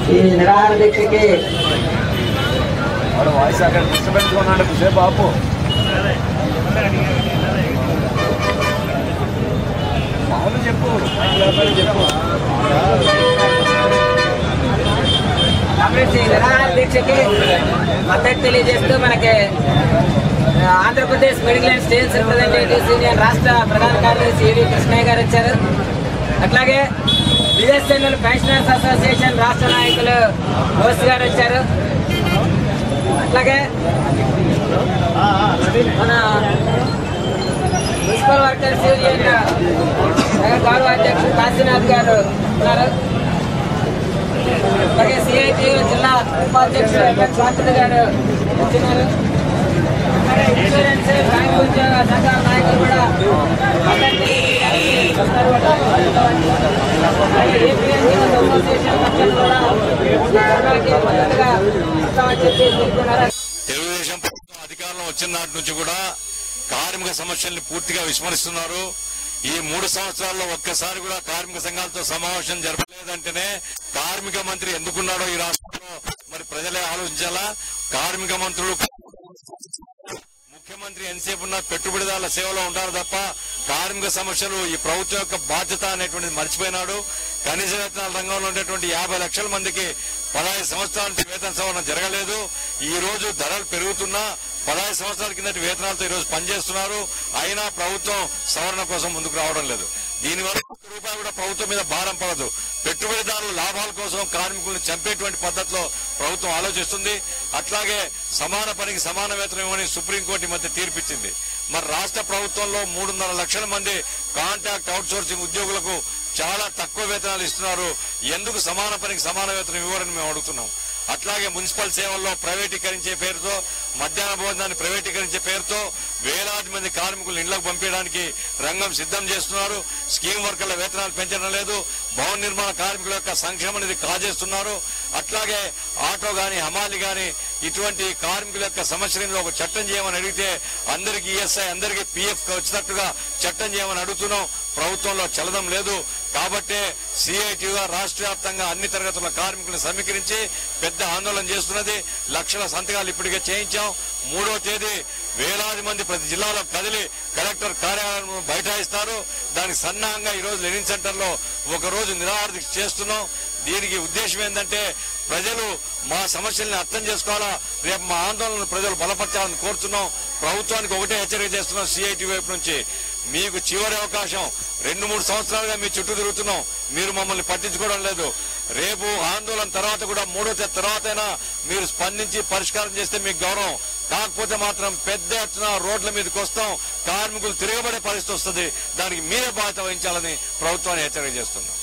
ఈ నిరాహార దీక్షకి వాడు వాయిస్ అక్కడ డిస్టర్బెన్స్ ఉన్నాడు కుసేపు బాపు మామూలు చెప్పు మైక్ లేకపోతే చెప్పు కాంగ్రెస్ ఈ నిరాహార దీక్షకి మద్దతు తెలియజేస్తూ మనకి ఆ, Andhra Pradesh medical and states representatives union రాష్ట్ర ప్రధాన కార్యదర్శి ఏవి కృష్ణయ్య గారు వచ్చారు అట్లాగే బిఎస్ఎన్ఎల్ పెన్షనర్స్ అసోసియేషన్ రాష్ట్ర నాయకులు బోస్ గారు వచ్చారు అట్లాగే మన మున్సిపల్ వర్కర్స్ యూనియన్ గౌరవ అధ్యక్షుడు కాశీనాథ్ గారు ఉన్నారు అలాగే సిఐటి జిల్లా ఉపాధ్యక్షుడు ఎంఎస్ స్వాతంత్ర గారు వచ్చినారు ఇన్సూరెన్స్ బ్యాంక్ ఉద్యోగ సంఘాల నాయకులు కూడా అందరినీ వస్తారు. అలాగే ఏపీ ఎన్జిఓస్ అసోసియేషన్ పక్షాలు కూడా ధర్నాకి మద్దతుగా వస్తామని చెప్పి కోరుకున్నారు తెలుగుదేశం ప్రభుత్వం అధికారంలో వచ్చిన నాటి నుంచి కూడా కార్మిక సమస్యల్ని పూర్తిగా విస్మరిస్తున్నారు ఈ మూడు సంవత్సరాల్లో ఒక్కసారి కూడా కార్మిక సంఘాలతో సమావేశం జరపలేదంటేనే కార్మిక మంత్రి ఎందుకున్నాడో ఈ రాష్ట్రంలో మరి ప్రజలే ఆలోచించాలా కార్మిక మంత్రులు ముఖ్యమంత్రి ఎంతసేపు ఉన్న పెట్టుబడిదారుల సేవలో ఉంటారు తప్ప కార్మిక సమస్యలు ఈ ప్రభుత్వం యొక్క బాధ్యత అనేటువంటిది మర్చిపోయినాడు కనీస వేతనాల రంగంలో ఉండేటువంటి యాభై లక్షల మందికి పదహైదు సంవత్సరాల నుంచి వేతన సవరణ జరగలేదు ఈ రోజు ధరలు పెరుగుతున్నా పదహైదు సంవత్సరాల కిందటి వేతనాలతో ఈ రోజు పనిచేస్తున్నారు అయినా ప్రభుత్వం సవరణ కోసం ముందుకు రావడం లేదు దీనివల్ల ఒక్క రూపాయి కూడా ప్రభుత్వం మీద భారం పడదు పెట్టుబడిదారుల లాభాల కోసం కార్మికులను చంపేటువంటి పద్ధతిలో ప్రభుత్వం ఆలోచిస్తుంది అట్లాగే సమాన పనికి సమాన వేతనం ఇవ్వని సుప్రీంకోర్టు ఈ మధ్య తీర్పిచ్చింది మరి రాష్ట్ర ప్రభుత్వంలో మూడున్నర లక్షల మంది కాంట్రాక్ట్ అవుట్ సోర్సింగ్ ఉద్యోగులకు చాలా తక్కువ వేతనాలు ఇస్తున్నారు ఎందుకు సమాన పనికి సమాన వేతనం ఇవ్వరని మేము అడుగుతున్నాం అట్లాగే మున్సిపల్ సేవల్లో ప్రైవేటీకరించే పేరుతో మధ్యాహ్న భోజనాన్ని ప్రైవేటీకరించే పేరుతో వేలాది మంది కార్మికులు ఇళ్లకు పంపించడానికి రంగం సిద్ధం చేస్తున్నారు స్కీమ్ వర్కర్ల వేతనాలు పెంచడం లేదు భవన నిర్మాణ కార్మికుల యొక్క సంక్షేమ నిధి కాజేస్తున్నారు అట్లాగే ఆటో గాని హమాలి గాని ఇటువంటి కార్మికుల యొక్క సమస్యలను ఒక చట్టం చేయమని అడిగితే అందరికీ ఈఎస్ఐ అందరికీ పిఎఫ్ వచ్చినట్టుగా చట్టం చేయమని అడుగుతున్నాం ప్రభుత్వంలో చలనం లేదు కాబట్టే సిఐటిగా రాష్ట్ర వ్యాప్తంగా అన్ని తరగతుల కార్మికులను సమీకరించి పెద్ద ఆందోళన చేస్తున్నది లక్షల సంతకాలు ఇప్పటికే చేయించాం మూడో తేదీ వేలాది మంది ప్రతి జిల్లాలో కదిలి కలెక్టర్ కార్యాలయం బైఠాయిస్తారు దానికి సన్నాహంగా ఈ రోజు లెనిన్ సెంటర్ లో ఒక రోజు నిరాహార దీక్ష చేస్తున్నాం దీనికి ఉద్దేశం ఏంటంటే ప్రజలు మా సమస్యల్ని అర్థం చేసుకోవాలా రేపు మా ఆందోళన ప్రజలు బలపరచాలని కోరుతున్నాం ప్రభుత్వానికి ఒకటే హెచ్చరిక చేస్తున్నాం సిఐటి వైపు నుంచి మీకు చివరి అవకాశం రెండు మూడు సంవత్సరాలుగా మీ చుట్టూ తిరుగుతున్నాం మీరు మమ్మల్ని పట్టించుకోవడం లేదు రేపు ఆందోళన తర్వాత కూడా మూడో తేదీ తర్వాతైనా మీరు స్పందించి పరిష్కారం చేస్తే మీకు గౌరవం కాకపోతే మాత్రం పెద్ద ఎత్తున రోడ్ల మీదకి వస్తాం కార్మికులు తిరగబడే పరిస్థితి వస్తుంది దానికి మీరే బాధ్యత వహించాలని ప్రభుత్వాన్ని హెచ్చరిక చేస్తున్నాం